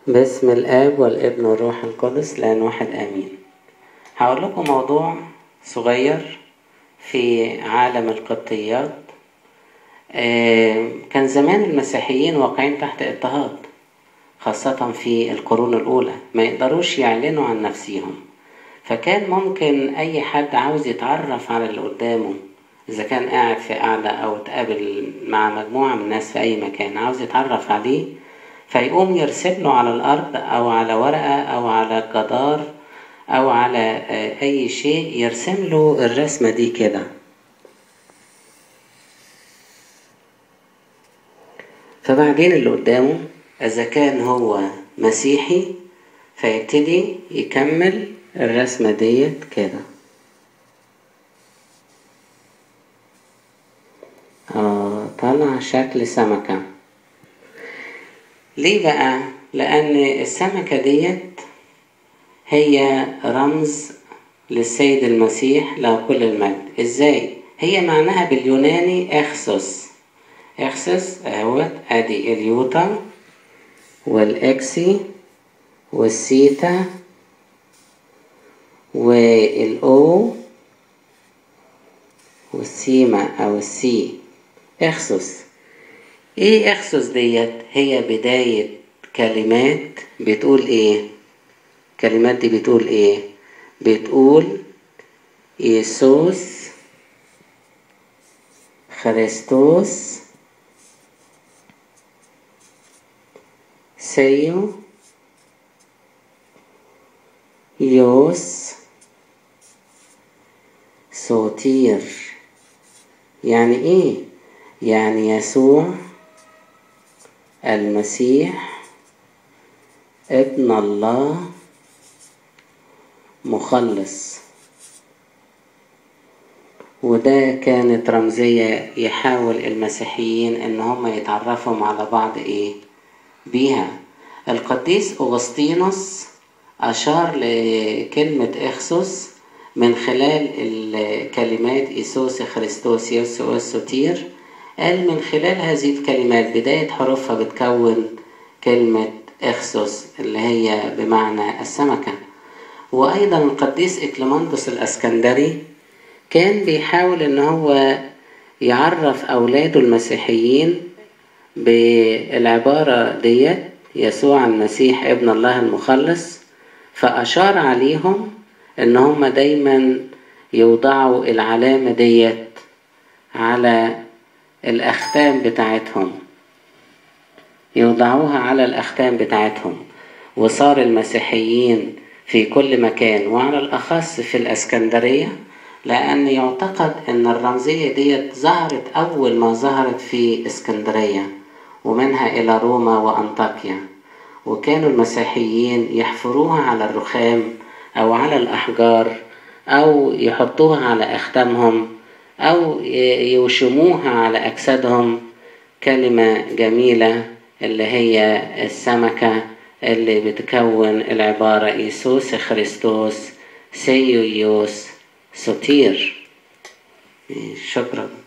باسم الآب والابن والروح القدس لأن واحد آمين هقول لكم موضوع صغير في عالم القبطيات كان زمان المسيحيين واقعين تحت اضطهاد خاصة في القرون الأولى ما يقدروش يعلنوا عن نفسهم فكان ممكن أي حد عاوز يتعرف على اللي قدامه إذا كان قاعد في قعدة أو اتقابل مع مجموعة من الناس في أي مكان عاوز يتعرف عليه فيقوم يرسم له على الأرض أو على ورقة أو على جدار أو على أي شيء يرسم له الرسمة دي كده فبعدين اللي قدامه إذا كان هو مسيحي فيبتدي يكمل الرسمة ديت كده آه طلع شكل سمكة ليه بقى؟ لأن السمكة ديت هي رمز للسيد المسيح له كل المجد ازاي؟ هي معناها باليوناني اخسوس اخسس اهوت ادي اليوتا والاكسي والسيتا والاو والسيما او السي اخسس ايه اخسس ديت هي بداية كلمات بتقول ايه الكلمات دي بتقول ايه بتقول يسوس خريستوس سيو يوس صوتير يعني ايه يعني يسوع المسيح ابن الله مخلص وده كانت رمزية يحاول المسيحيين ان هم يتعرفوا على بعض ايه بيها القديس أغسطينوس أشار لكلمة إخسوس من خلال الكلمات إيسوس خريستوس يسوع سوتير قال من خلال هذه الكلمات بداية حروفها بتكون كلمة إخسوس اللي هي بمعنى السمكة وأيضا القديس إكليماندوس الأسكندري كان بيحاول إن هو يعرف أولاده المسيحيين بالعبارة ديت يسوع المسيح ابن الله المخلص فأشار عليهم إن هم دايما يوضعوا العلامة ديت على الأختام بتاعتهم يوضعوها على الأختام بتاعتهم وصار المسيحيين في كل مكان وعلى الأخص في الأسكندرية لأن يعتقد أن الرمزية ديت ظهرت أول ما ظهرت في اسكندرية ومنها إلى روما وأنطاكيا وكانوا المسيحيين يحفروها على الرخام أو على الأحجار أو يحطوها على أختامهم أو يوشموها على أجسادهم كلمة جميلة اللي هي السمكة اللي بتكون العبارة إيسوس خريستوس سيويوس سوتير شكرا